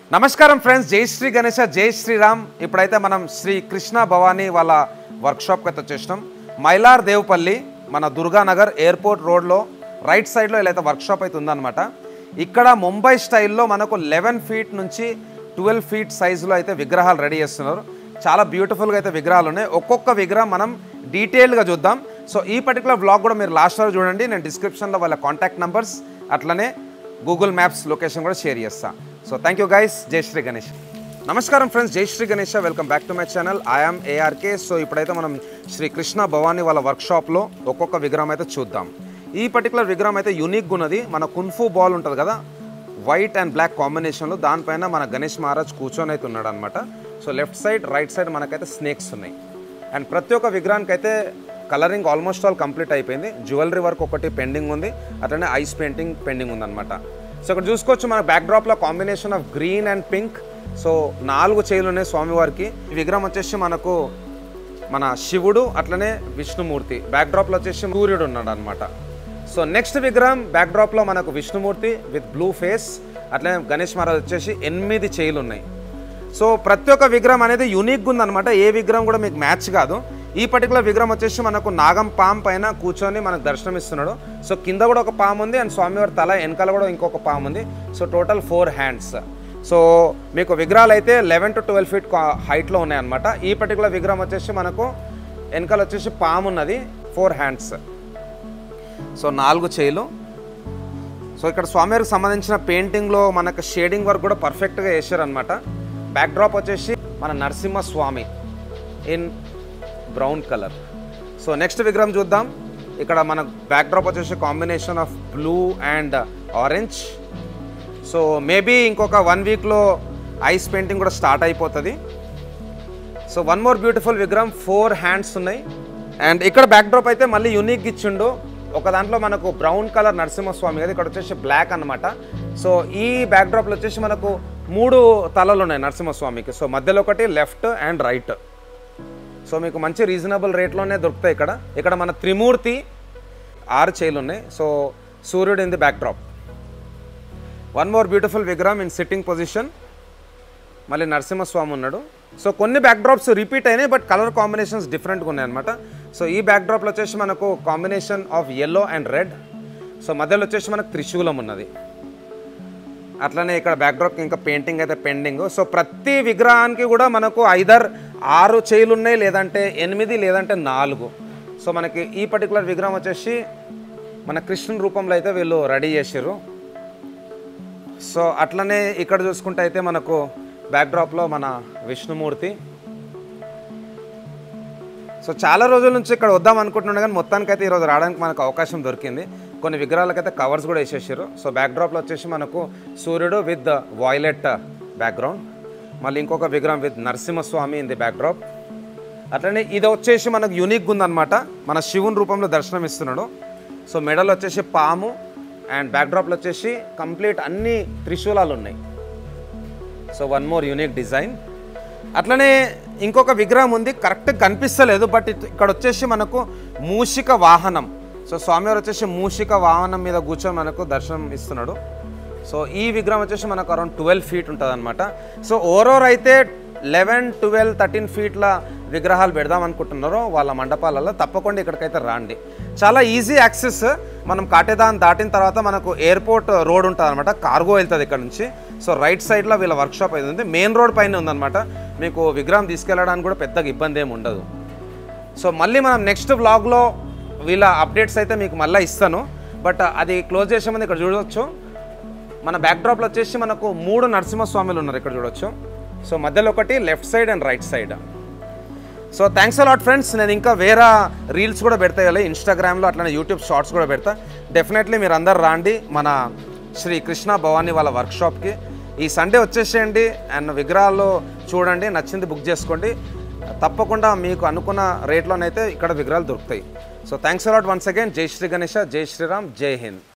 నమస్కారం ఫ్రెండ్స్ జై శ్రీ గణేష జై శ్రీరామ్ ఇప్పుడైతే మనం శ్రీ కృష్ణ భవానీ వాళ్ళ వర్క్షాప్కి అయితే వచ్చేసినాం మైలార్ దేవపల్లి మన దుర్గానగర్ ఎయిర్పోర్ట్ రోడ్లో రైట్ సైడ్లో ఇలా అయితే వర్క్షాప్ అయితే ఉందన్నమాట ఇక్కడ ముంబై స్టైల్లో మనకు లెవెన్ ఫీట్ నుంచి ట్వెల్వ్ ఫీట్ సైజులో అయితే విగ్రహాలు రెడీ చేస్తున్నారు చాలా బ్యూటిఫుల్గా అయితే విగ్రహాలు ఉన్నాయి ఒక్కొక్క విగ్రహం మనం డీటెయిల్గా చూద్దాం సో ఈ పర్టికులర్ బ్లాగ్ కూడా మీరు లాస్ట్ వరకు చూడండి నేను డిస్క్రిప్షన్లో వాళ్ళ కాంటాక్ట్ నంబర్స్ అట్లనే గూగుల్ మ్యాప్స్ లొకేషన్ కూడా షేర్ చేస్తా సో థ్యాంక్ యూ గైస్ జై శ్రీ గణేష్ నమస్కారం ఫ్రెండ్స్ జై Shri Ganesh welcome back to my channel I'm ARK so ఇప్పుడైతే మనం శ్రీ కృష్ణ భవానీ వాళ్ళ వర్క్షాప్లో ఒక్కొక్క విగ్రహం అయితే చూద్దాం ఈ పర్టికులర్ విగ్రహం అయితే యూనిక్గా ఉన్నది మన కున్ఫు బాల్ ఉంటుంది కదా వైట్ అండ్ బ్లాక్ కాంబినేషన్లో దానిపైన మన గణేష్ మహారాజ్ కూర్చొని అయితే ఉన్నాడు అనమాట so left side right side మనకైతే స్నేక్స్ ఉన్నాయి అండ్ ప్రతి ఒక్క విగ్రహానికి అయితే కలరింగ్ ఆల్మోస్ట్ ఆల్ కంప్లీట్ అయిపోయింది జ్యువెలరీ వర్క్ ఒకటి పెండింగ్ ఉంది అట్లనే ఐస్ పెయింటింగ్ పెండింగ్ ఉందన్నమాట సో ఇక్కడ చూసుకోవచ్చు మన బ్యాక్ డ్రాప్లో combination of green and pink so నాలుగు చేతులు ఉన్నాయి స్వామివారికి ఈ విగ్రహం వచ్చేసి మనకు మన శివుడు అట్లనే విష్ణుమూర్తి బ్యాక్ డ్రాప్లో వచ్చేసి సూర్యుడు ఉన్నాడు అనమాట సో నెక్స్ట్ విగ్రహం బ్యాక్ డ్రాప్లో మనకు విష్ణుమూర్తి విత్ బ్లూ ఫేస్ అట్లనే గణేష్ మహారాజ్ వచ్చేసి ఎనిమిది చేయిలు ఉన్నాయి సో ప్రతి ఒక్క విగ్రహం అనేది యూనిక్గా ఉందన్నమాట ఏ విగ్రహం కూడా మీకు మ్యాచ్ కాదు ఈ పర్టికులర్ విగ్రహం వచ్చేసి మనకు నాగం పాము పైన కూర్చొని మనకు దర్శనం ఇస్తున్నాడు సో కింద కూడా ఒక పాము ఉంది అండ్ స్వామివారి తల వెనకాల కూడా ఇంకొక పాము ఉంది so total four hands so మీకు విగ్రహాలు అయితే లెవెన్ టు ట్వెల్వ్ ఫీట్ హైట్లో ఉన్నాయన్నమాట ఈ పర్టికులర్ విగ్రహం వచ్చేసి మనకు వెనకాల వచ్చేసి పాము ఉన్నది ఫోర్ హ్యాండ్స్ సో నాలుగు చేయిలు సో ఇక్కడ స్వామివారికి సంబంధించిన పెయింటింగ్లో మనకు షేడింగ్ వర్క్ కూడా పర్ఫెక్ట్గా వేసారనమాట బ్యాక్ డ్రాప్ వచ్చేసి మన Narasimha Swamy in brown colour so next విగ్రహం చూద్దాం ఇక్కడ మన బ్యాక్ డ్రాప్ వచ్చేసి combination of blue and orange so maybe ఇంకొక వన్ వీక్లో ఐస్ పెయింటింగ్ కూడా స్టార్ట్ అయిపోతుంది సో వన్ మోర్ బ్యూటిఫుల్ విగ్రహం ఫోర్ హ్యాండ్స్ ఉన్నాయి అండ్ ఇక్కడ బ్యాక్ డ్రాప్ అయితే మళ్ళీ యూనిక్ ఇచ్చిండు ఒక దాంట్లో మనకు బ్రౌన్ కలర్ నరసింహస్వామి కదా ఇక్కడ వచ్చేసి బ్లాక్ అన్నమాట సో ఈ బ్యాక్ డ్రాప్లో వచ్చేసి మనకు మూడు తలలు ఉన్నాయి నరసింహస్వామికి సో మధ్యలో ఒకటి లెఫ్ట్ అండ్ రైట్ సో మీకు మంచి రీజనబుల్ రేట్లోనే దొరుకుతాయి ఇక్కడ ఇక్కడ మన త్రిమూర్తి ఆరు చేయిలు ఉన్నాయి సో సూర్యుడు in the back drop one more beautiful విగ్రహం ఇన్ సిట్టింగ్ పొజిషన్ మళ్ళీ నరసింహస్వామి ఉన్నాడు సో కొన్ని బ్యాక్ డ్రాప్స్ రిపీట్ అయినాయి బట్ కలర్ కాంబినేషన్స్ డిఫరెంట్గా ఉన్నాయి అనమాట సో ఈ బ్యాక్ డ్రాప్లో వచ్చేసి మనకు combination of yellow and red so మధ్యలో వచ్చేసి మనకు త్రిశూలం ఉన్నది అట్లనే ఇక్కడ బ్యాక్ డ్రాప్కి ఇంకా పెయింటింగ్ అయితే పెండింగ్ సో ప్రతి విగ్రహానికి కూడా మనకు ఐదర్ ఆరు చేయిలు ఉన్నాయి లేదంటే ఎనిమిది లేదంటే నాలుగు సో మనకి ఈ పర్టికులర్ విగ్రహం వచ్చేసి మన కృష్ణుని రూపంలో అయితే వీళ్ళు రెడీ చేసారు సో అట్లనే ఇక్కడ చూసుకుంటే అయితే మనకు బ్యాక్డ్రాప్లో మన విష్ణుమూర్తి సో చాలా రోజుల నుంచి ఇక్కడ వద్దాం అనుకుంటున్నాను కానీ మొత్తానికైతే ఈరోజు రావడానికి మనకు అవకాశం దొరికింది కొన్ని విగ్రహాలకైతే కవర్స్ కూడా వేసేసారు సో బ్యాక్డ్రాప్లో వచ్చేసి మనకు సూర్యుడు విత్ వాయిలెట్ బ్యాక్గ్రౌండ్ మళ్ళీ ఇంకొక విగ్రహం with Narasimhaswamy in the backdrop అట్లనే ఇది వచ్చేసి మనకు యూనిక్గా ఉందన్నమాట మన శివుని రూపంలో దర్శనం ఇస్తున్నాడు సో మెడల్ వచ్చేసి పాము అండ్ బ్యాక్డ్రాప్లో వచ్చేసి కంప్లీట్ అన్ని త్రిశూలాలు ఉన్నాయి so one more unique design అట్లనే ఇంకొక విగ్రహం ఉంది కరెక్ట్ కనిపిస్తలేదు బట్ ఇట్- ఇక్కడ వచ్చేసి మనకు మూషిక వాహనం సో స్వామివారు వచ్చేసి మూషిక వాహనం మీద కూర్చొని మనకు దర్శనం ఇస్తున్నాడు సో ఈ విగ్రహం వచ్చేసి మనకు అరౌండ్ ట్వెల్వ్ ఫీట్ ఉంటుంది అనమాట సో ఓవరాల్ అయితే లెవెన్ ట్వెల్వ్ థర్టీన్ ఫీట్ల విగ్రహాలు పెడదాం అనుకుంటున్నారో వాళ్ళ మండపాలలో తప్పకుండా ఇక్కడికైతే రాండి చాలా ఈజీ యాక్సెస్ మనం కాటేదాన్ దాటిన తర్వాత మనకు ఎయిర్పోర్ట్ రోడ్ ఉంటుంది అనమాట కార్గో వెళ్తుంది ఇక్కడ నుంచి సో రైట్ సైడ్లో వీళ్ళ వర్క్షాప్ అయితే ఉంది మెయిన్ రోడ్ పైన ఉందన్నమాట మీకు విగ్రహం తీసుకెళ్ళడానికి కూడా పెద్దగా ఇబ్బంది ఏమి ఉండదు సో మళ్ళీ మనం నెక్స్ట్ వ్లాగ్లో వీళ్ళ అప్డేట్స్ అయితే మీకు మళ్ళీ ఇస్తాను బట్ అది క్లోజ్ చేసే ముందు ఇక్కడ చూడవచ్చు మన బ్యాక్డ్రాప్లో వచ్చేసి మనకు మూడు నరసింహస్వామిలు ఉన్నారు ఇక్కడ చూడొచ్చు సో మధ్యలో ఒకటి left side and right side so thanks a lot friends నేను ఇంకా వేరే రీల్స్ కూడా పెడతా కదా ఇన్స్టాగ్రామ్లో అట్లనే యూట్యూబ్ షార్ట్స్ కూడా పెడతా డెఫినెట్లీ మీరు అందరు రాండి మన శ్రీ కృష్ణ భవానీ వాళ్ళ వర్క్షాప్కి ఈ సండే వచ్చేసేయండి అండ్ విగ్రహాల్లో చూడండి నచ్చింది బుక్ చేసుకోండి తప్పకుండా మీకు అనుకున్న రేట్లోనైతే ఇక్కడ విగ్రహాలు దొరుకుతాయి so thanks a lot once again జై శ్రీ గణేష జై శ్రీరామ్ జై హింద్